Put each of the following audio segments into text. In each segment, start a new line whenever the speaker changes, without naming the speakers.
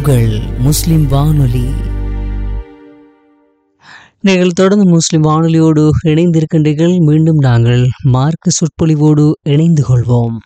உங்கள் முஸ்லிம் வானொலி நீங்கள் தொடர்ந்து முஸ்லிம் வானொலியோடு இணைந்திருக்கின்றீர்கள் மீண்டும் நாங்கள் மார்க்க சொற்பொழிவோடு இணைந்து கொள்வோம்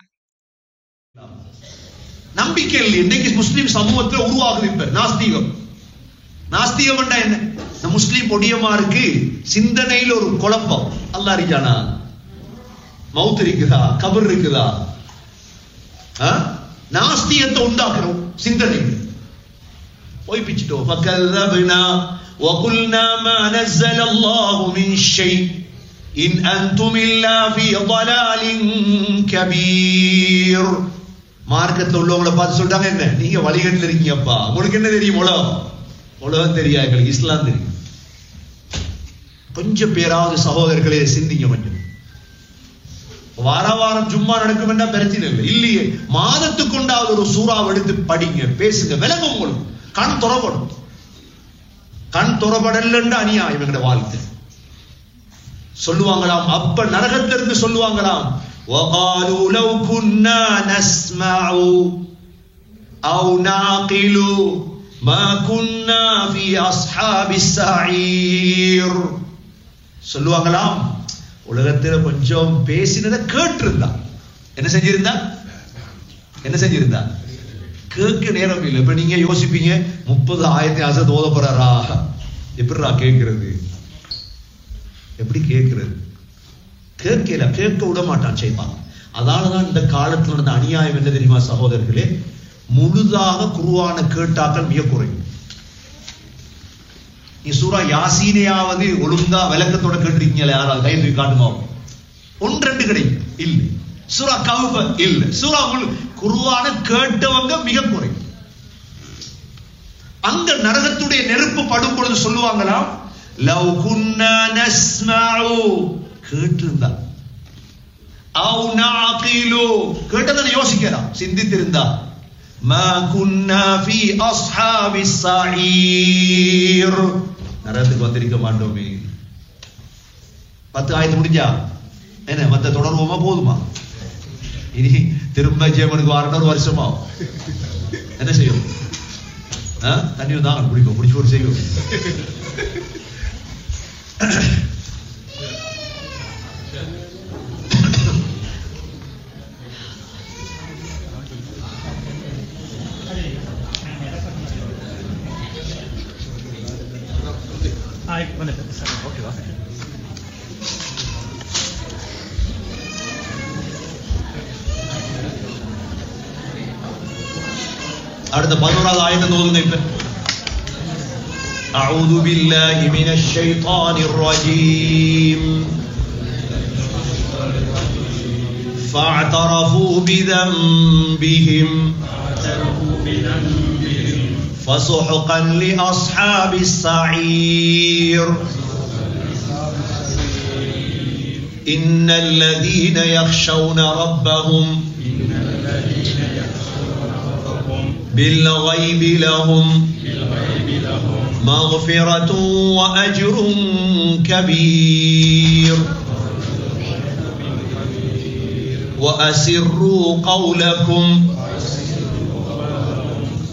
நம்பிக்கை இல்லை இன்னைக்கு முஸ்லிம் சமூகத்துல உருவாகுது இப்ப நாஸ்திகம் நாஸ்திகம் என்ன இந்த முஸ்லிம் பொடியமாருக்கு சிந்தனையில் ஒரு குழப்பம் அல்லா அறிஞ்சானா மவுத் இருக்குதா கபர் இருக்குதா ஆ? நாஸ்திகத்தை உண்டாக்குறோம் சிந்தனை பொய்ப்பிச்சிட்டோம் فكذبنا وقلنا ما نزل الله من شيء إن أنتم إلا في ضلال كبير மார்க்கத்துல உள்ளவங்களை பார்த்து சொல்றாங்க என்ன நீங்க வழிகட்டில் இருக்கீங்கப்பா உங்களுக்கு என்ன தெரியும் உலகம் உலகம் தெரியாது எங்களுக்கு இஸ்லாம் தெரியும் கொஞ்சம் பேராவது சகோதரர்களே சிந்திங்க கொஞ்சம் வார வாரம் சும்மா நடக்கும் பிரச்சனை இல்லை இல்லையே மாதத்துக்கு கொண்டாவது ஒரு சூறாவை எடுத்து படிங்க பேசுங்க விலங்கு உங்களுக்கு கண் துறப்படும் கண் துறப்படலன்னு அநியாயம் எங்கட வாழ்க்கை சொல்லுவாங்களாம் அப்ப நரகத்திலிருந்து சொல்லுவாங்களாம் وقالوا لو كنا نسمع أو نعقل ما كنا في أصحاب السعير சொல்லுவாங்களாம் உலகத்துல கொஞ்சம் பேசினதை கேட்டிருந்தா என்ன செஞ்சிருந்தா என்ன செஞ்சிருந்தா கேட்க நேரம் இல்லை இப்ப நீங்க யோசிப்பீங்க முப்பது ஆயிரத்தி அசத் ஓத போறாரா எப்படிடா கேட்கிறது எப்படி கேட்கிறது கேட்கல கேட்க விட மாட்டான் செய்வான் அதனாலதான் இந்த காலத்துல நடந்த அநியாயம் என்ன தெரியுமா சகோதரர்களே முழுதாக குருவான கேட்டாக்கள் மிக குறையும் நீ சூரா யாசீனையாவது ஒழுங்கா விளக்கத்தோட கேட்டிருக்கீங்களா யாராவது கை தூக்கி காட்டுமா ஒன்று ரெண்டு கிடைக்கும் இல்லை சூரா கவுப இல்ல சூரா முழு குருவான கேட்டவங்க மிக குறை அங்க நரகத்துடைய நெருப்பு படும் பொழுது சொல்லுவாங்களாம் லவ் குன்னா நஸ்மஉ கேட்டிருந்தா அவு நாகிலு கேட்டதை யோசிக்கலாம் சிந்தித்திருந்தா மா குன்னா ஃபி அஸ்ஹாபிஸ் ஸஈர் நரகத்துக்கு வந்திருக்க மாட்டோமே பத்து ஆயத்து முடிஞ்சா என்ன மத்த தொடர்வோமா போதுமா இனி திரும்ப ஜெயமனுக்கு வரணும் ஒரு வருஷமா என்ன செய்யும் ஆ? தண்ணி தான் குடிப்போம் குடிச்சு ஒரு செய்யும் அடுத்த பதினோராவது ஆயத்தை ஓதுங்க இப்ப أعوذ بالله من الشيطان الرجيم فاعترفوا بذنبهم فسحقا لأصحاب السعير إن الذين يخشون ربهم بالغيب لهم مغفرة وأجر كبير وأسروا قولكم